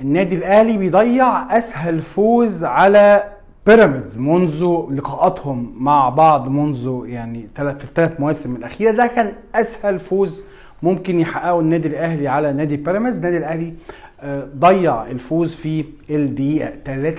النادي الاهلي بيضيع اسهل فوز على بيراميدز منذ لقاءاتهم مع بعض منذ يعني ثلاث في الثلاث مواسم الاخيره ده كان اسهل فوز ممكن يحققه النادي الاهلي على نادي بيراميدز النادي الاهلي آه، ضيع الفوز في الدقيقه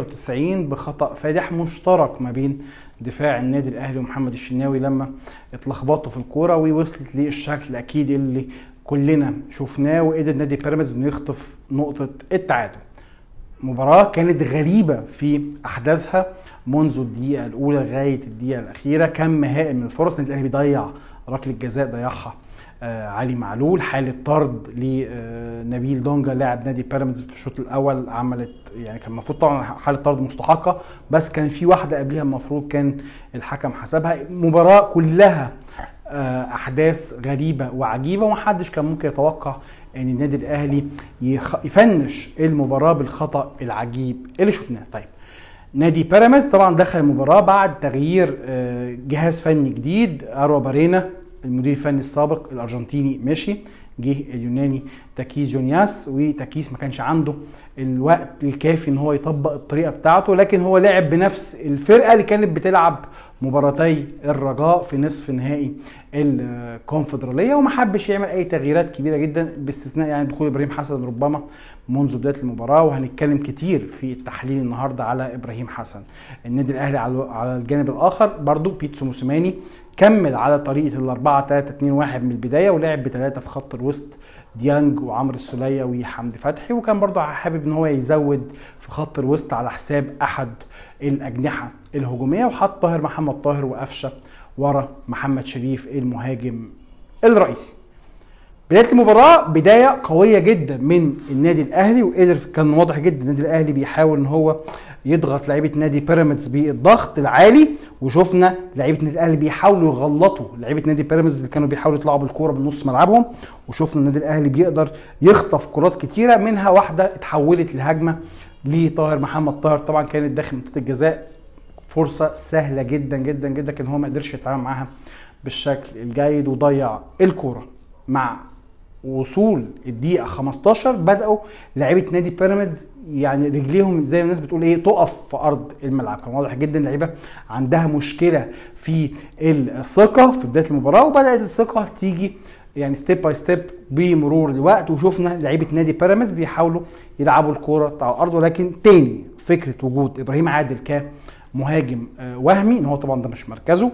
93 بخطا فادح مشترك ما بين دفاع النادي الاهلي ومحمد الشناوي لما اتلخبطوا في الكوره ووصلت للشكل اكيد اللي كلنا شفناه وقدر نادي بيراميدز انه يخطف نقطه التعادل مباراة كانت غريبة في أحداثها منذ الدقيقة الأولى لغاية الدقيقة الأخيرة كم هائل من الفرص النادي الأهلي بيضيع ركلة جزاء ضيعها آه علي معلول حالة طرد لنبيل دونجا لاعب نادي بيراميدز في الشوط الأول عملت يعني كان المفروض طبعا حالة طرد مستحقة بس كان في واحدة قبلها المفروض كان الحكم حسبها مباراة كلها آه احداث غريبه وعجيبه ومحدش كان ممكن يتوقع ان النادي الاهلي يخ... يفنش المباراه بالخطا العجيب اللي شفناه طيب نادي بيراميدز طبعا دخل المباراه بعد تغيير آه جهاز فني جديد اروا بارينا المدير الفني السابق الارجنتيني مشي جه اليوناني تاكيس جونياس وتاكيس ما كانش عنده الوقت الكافي ان هو يطبق الطريقه بتاعته لكن هو لعب بنفس الفرقه اللي كانت بتلعب مباراتي الرجاء في نصف نهائي الكونفدراليه وما حبش يعمل اي تغييرات كبيره جدا باستثناء يعني دخول ابراهيم حسن ربما منذ بدايه المباراه وهنتكلم كتير في التحليل النهارده على ابراهيم حسن النادي الاهلي على الجانب الاخر برضو بيتسو موسيماني كمل على طريقه الأربعة 3 2 1 من البدايه ولعب بثلاثه في خط الوسط ديانج وعمرو السوليه وحمدي فتحي وكان برضه حابب ان هو يزود في خط الوسط على حساب احد الاجنحه الهجوميه وحط طاهر محمد طاهر وقفشه ورا محمد شريف المهاجم الرئيسي بدايه المباراه بدايه قويه جدا من النادي الاهلي وقدر كان واضح جدا النادي الاهلي بيحاول ان هو يضغط لعيبه نادي بيراميدز بالضغط العالي وشفنا لعيبه النادي الاهلي بيحاولوا يغلطوا لعيبه نادي بيراميدز اللي كانوا بيحاولوا يطلعوا بالكوره من نص ملعبهم وشفنا النادي الاهلي بيقدر يخطف كرات كتيره منها واحده اتحولت لهجمه لطاهر محمد طاهر طبعا كانت داخل منطقه الجزاء فرصه سهله جدا جدا جدا لكن هو ما قدرش يتعامل معاها بالشكل الجيد وضيع الكوره مع وصول الدقيقه 15 بداوا لعيبه نادي بيراميدز يعني رجليهم زي ما الناس بتقول ايه تقف في ارض الملعب كان واضح جدا اللعيبه عندها مشكله في الثقه في بدايه المباراه وبدات الثقه تيجي يعني ستيب باي ستيب بمرور الوقت وشفنا لعيبه نادي بيراميدز بيحاولوا يلعبوا الكوره على الارض ولكن تاني فكره وجود ابراهيم عادل كمهاجم وهمي ان هو طبعا ده مش مركزه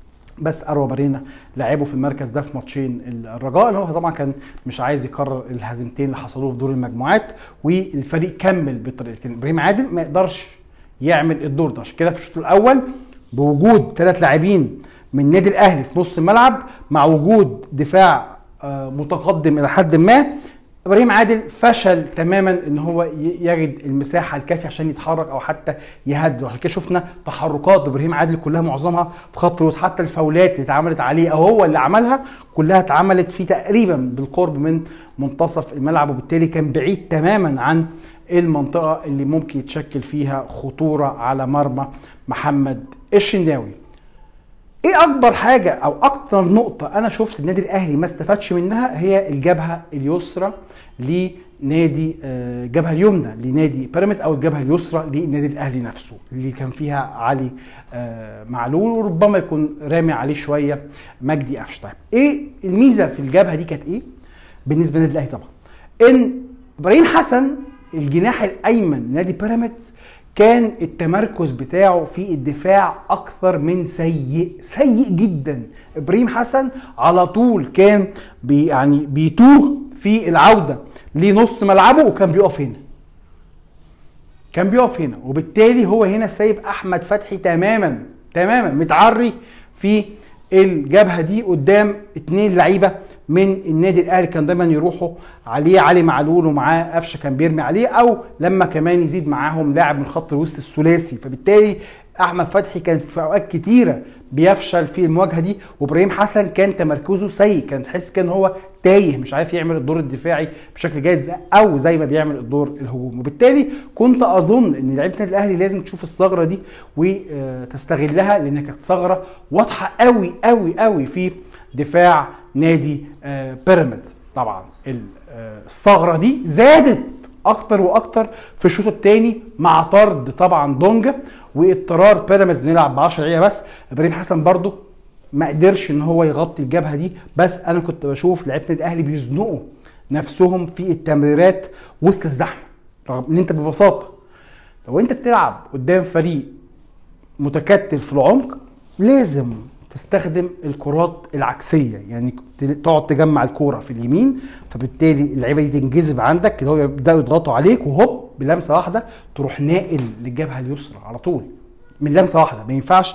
بس اروى بارينا لعبوا في المركز ده في ماتشين الرجاء اللي هو طبعا كان مش عايز يكرر الهزيمتين اللي حصلوه في دور المجموعات والفريق كمل بطريقتين ابراهيم عادل ما يقدرش يعمل الدور ده عشان كده في الشوط الاول بوجود ثلاث لاعبين من النادي الاهلي في نص الملعب مع وجود دفاع متقدم الى حد ما ابراهيم عادل فشل تماما ان هو يجد المساحه الكافيه عشان يتحرك او حتى يهدد وعشان كده شفنا تحركات ابراهيم عادل كلها معظمها في خط الوسط حتى الفاولات اللي اتعملت عليه او هو اللي عملها كلها اتعملت في تقريبا بالقرب من منتصف الملعب وبالتالي كان بعيد تماما عن المنطقه اللي ممكن يتشكل فيها خطوره على مرمى محمد الشناوي ايه اكبر حاجه او اكتر نقطه انا شفت النادي الاهلي ما استفادش منها هي الجبهه اليسرى لنادي الجبهه اليمنى لنادي بيراميدز او الجبهه اليسرى للنادي الاهلي نفسه اللي كان فيها علي معلول وربما يكون رامي عليه شويه مجدي قفش طيب ايه الميزه في الجبهه دي كانت ايه بالنسبه للنادي الاهلي طبعا ان ابراهيم حسن الجناح الايمن لنادي بيراميدز كان التمركز بتاعه في الدفاع اكثر من سيء سيء جدا ابراهيم حسن على طول كان بي يعني بيتوه في العوده لنص ملعبه وكان بيقف هنا كان بيقف هنا وبالتالي هو هنا سايب احمد فتحي تماما تماما متعري في الجبهه دي قدام اتنين لعيبه من النادي الاهلي كان دايما يروحوا عليه علي معلول ومعاه قفشه كان بيرمي عليه او لما كمان يزيد معاهم لاعب من خط الوسط الثلاثي فبالتالي احمد فتحي كان في اوقات كتيره بيفشل في المواجهه دي وابراهيم حسن كان تمركزه سيء كان تحس كان هو تايه مش عارف يعمل الدور الدفاعي بشكل جيد او زي ما بيعمل الدور الهجومي وبالتالي كنت اظن ان لعيبه النادي الاهلي لازم تشوف الثغره دي وتستغلها لانها كانت ثغره واضحه قوي قوي قوي في دفاع نادي بيراميدز طبعا الثغره دي زادت اكتر واكتر في الشوط الثاني مع طرد طبعا دونجا واضطرار بيراميدز انه يلعب ب 10 لعيبه بس ابراهيم حسن برده ما قدرش ان هو يغطي الجبهه دي بس انا كنت بشوف لعيبه النادي الاهلي بيزنقوا نفسهم في التمريرات وسط الزحمه رغم ان انت ببساطه لو انت بتلعب قدام فريق متكتل في العمق لازم تستخدم الكرات العكسيه يعني تقعد تجمع الكوره في اليمين فبالتالي اللعيبه دي تنجذب عندك كده يبداوا يضغطوا عليك وهوب بلمسه واحده تروح ناقل للجبهه اليسرى على طول من لمسه واحده ما ينفعش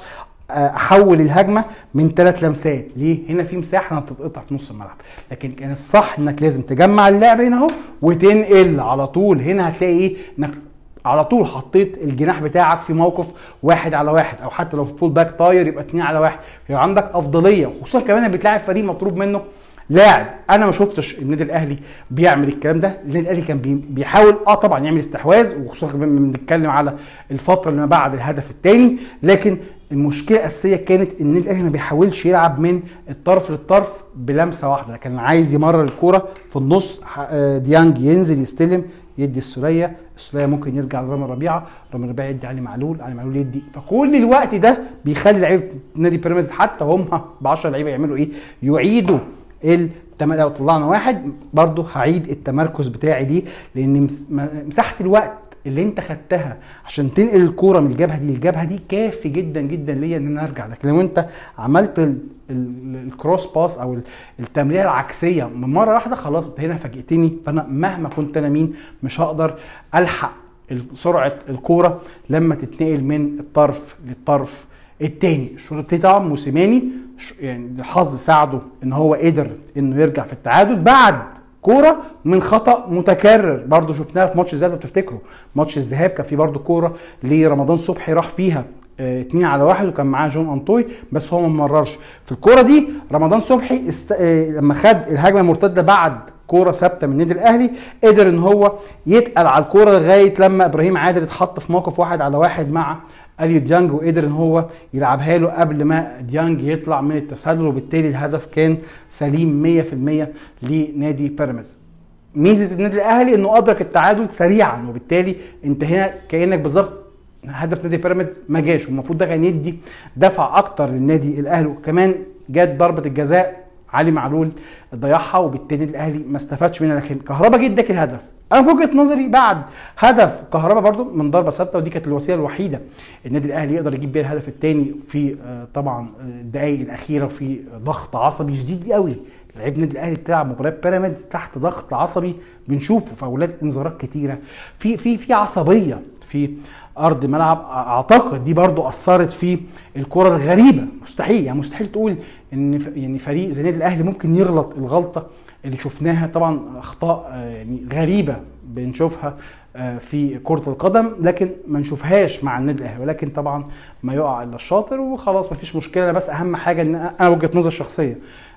احول الهجمه من ثلاث لمسات ليه هنا في مساحه انها تتقطع في نص الملعب لكن كان الصح انك لازم تجمع اللعب هنا اهو وتنقل على طول هنا هتلاقي ايه انك على طول حطيت الجناح بتاعك في موقف واحد على واحد او حتى لو في فول باك طاير يبقى اتنين على واحد يبقى عندك افضليه وخصوصا كمان بتلاعب فريق مطلوب منه لاعب انا ما شفتش النادي الاهلي بيعمل الكلام ده النادي الاهلي كان بيحاول اه طبعا يعمل استحواذ وخصوصا كمان بنتكلم على الفتره اللي ما بعد الهدف الثاني لكن المشكله الاساسيه كانت ان النادي الاهلي ما بيحاولش يلعب من الطرف للطرف بلمسه واحده كان عايز يمرر الكوره في النص ديانج ينزل يستلم يدي السوليه السوليه ممكن يرجع لرامي ربيعه رامي ربيعه يدي علي معلول علي معلول يدي فكل الوقت ده بيخلي لعيبه نادي بيراميدز حتى هم ب 10 لعيبه يعملوا ايه يعيدوا التم... لو طلعنا واحد برضه هعيد التمركز بتاعي دي لان مساحه الوقت اللي انت خدتها عشان تنقل الكوره من الجبهه دي للجبهه دي كافي جدا جدا ليا ان انا ارجع لكن لو انت عملت الكروس باس او التمريره العكسيه من مره واحده خلاص انت هنا فاجئتني فانا مهما كنت انا مين مش هقدر الحق سرعه الكوره لما تتنقل من الطرف للطرف الثاني الشوط الثاني طبعا موسيماني يعني الحظ ساعده ان هو قدر انه يرجع في التعادل بعد كوره من خطا متكرر برضو شفناها في ماتش الذهاب لو تفتكروا ماتش الذهاب كان في برضو كوره لرمضان صبحي راح فيها اه اتنين على واحد وكان معاه جون انطوي بس هو ما مررش في الكوره دي رمضان صبحي است... اه لما خد الهجمه المرتده بعد كوره ثابته من النادي الاهلي قدر ان هو يتقل على الكوره لغايه لما ابراهيم عادل اتحط في موقف واحد على واحد مع اليو ديانج وقدر ان هو يلعبها له قبل ما ديانج يطلع من التسلل وبالتالي الهدف كان سليم 100% لنادي بيراميدز ميزه النادي الاهلي انه ادرك التعادل سريعا وبالتالي انت هنا كانك بالظبط هدف نادي بيراميدز ما جاش والمفروض ده كان يدي دفع اكتر للنادي الاهلي وكمان جت ضربه الجزاء علي معلول ضيعها وبالتالي الاهلي ما استفادش منها لكن كهربا جه اداك الهدف انا في وجهه نظري بعد هدف كهربا برضو من ضربه ثابته ودي كانت الوسيله الوحيده النادي الاهلي يقدر يجيب بيها الهدف الثاني في طبعا الدقائق الاخيره وفي ضغط عصبي شديد قوي لعيب النادي الاهلي بتلعب مباريات بيراميدز تحت ضغط عصبي بنشوفه في اولاد انذارات كتيره في في في عصبيه في ارض ملعب اعتقد دي برضو اثرت في الكره الغريبه مستحيل يعني مستحيل تقول ان يعني فريق زي النادي الاهلي ممكن يغلط الغلطه اللي شفناها طبعا اخطاء يعني غريبه بنشوفها في كرة القدم لكن ما نشوفهاش مع النادي الاهلي ولكن طبعا ما يقع الا الشاطر وخلاص ما فيش مشكله بس اهم حاجه ان انا وجهه نظر شخصيه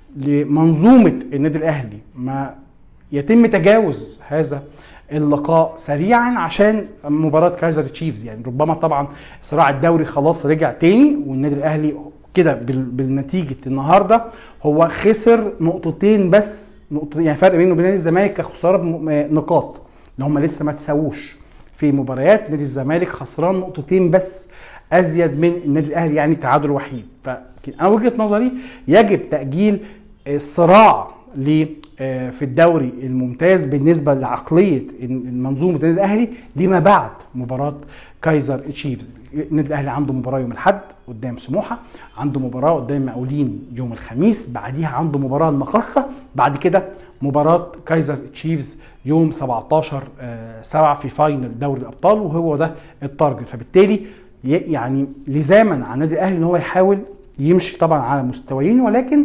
لمنظومه النادي الاهلي ما يتم تجاوز هذا اللقاء سريعا عشان مباراه كايزر تشيفز يعني ربما طبعا صراع الدوري خلاص رجع تاني والنادي الاهلي كده بالنتيجه النهارده هو خسر نقطتين بس نقطتين يعني فرق بينه وبين نادي الزمالك كخساره نقاط اللي هم لسه ما تساووش في مباريات نادي الزمالك خسران نقطتين بس ازيد من النادي الاهلي يعني تعادل وحيد فانا وجهه نظري يجب تاجيل الصراع في الدوري الممتاز بالنسبه لعقليه منظومه النادي الاهلي لما بعد مباراه كايزر تشيفز النادي الاهلي عنده مباراه يوم الاحد قدام سموحه عنده مباراه قدام مقاولين يوم الخميس بعديها عنده مباراه المقصه بعد كده مباراه كايزر تشيفز يوم 17 7 في فاينل دوري الابطال وهو ده التارجت فبالتالي يعني لزاما على النادي الاهلي ان هو يحاول يمشي طبعا على مستويين ولكن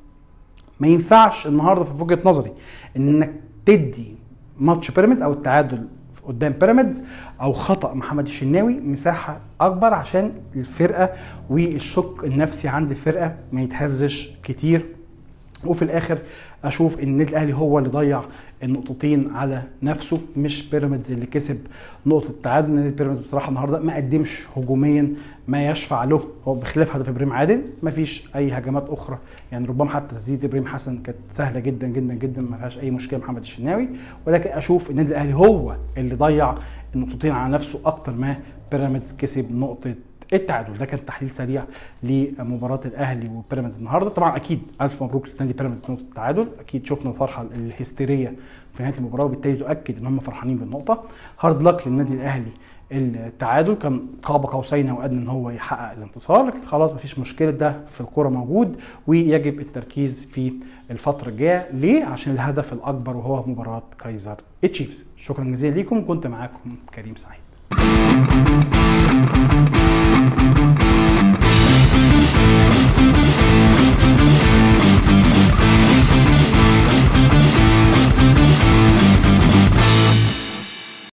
ما ينفعش النهارده في وجهه نظري انك تدي ماتش بيراميدز او التعادل قدام بيراميدز او خطا محمد الشناوي مساحه اكبر عشان الفرقه والشق النفسي عند الفرقه ما يتهزش كتير وفي الاخر اشوف ان النادي الاهلي هو اللي ضيع النقطتين على نفسه مش بيراميدز اللي كسب نقطه تعادل نادي بيراميدز بصراحه النهارده ما قدمش هجوميا ما يشفع له هو بخلاف هدف ابراهيم عادل ما فيش اي هجمات اخرى يعني ربما حتى تسديد ابراهيم حسن كانت سهله جدا جدا جدا ما فيهاش اي مشكله محمد الشناوي ولكن اشوف النادي الاهلي هو اللي ضيع النقطتين على نفسه اكتر ما بيراميدز كسب نقطه التعادل ده كان تحليل سريع لمباراه الاهلي وبيراميدز النهارده طبعا اكيد الف مبروك لنادي بيراميدز نقطه التعادل اكيد شفنا الفرحه الهستيريه في نهايه المباراه وبالتالي تؤكد ان هم فرحانين بالنقطه هارد لك للنادي الاهلي التعادل كان قاب قوسين او ادنى ان هو يحقق الانتصار لكن خلاص مفيش مشكله ده في الكوره موجود ويجب التركيز في الفتره الجايه ليه عشان الهدف الاكبر وهو مباراه كايزر تشيفز شكرا جزيلا ليكم كنت معاكم كريم سعيد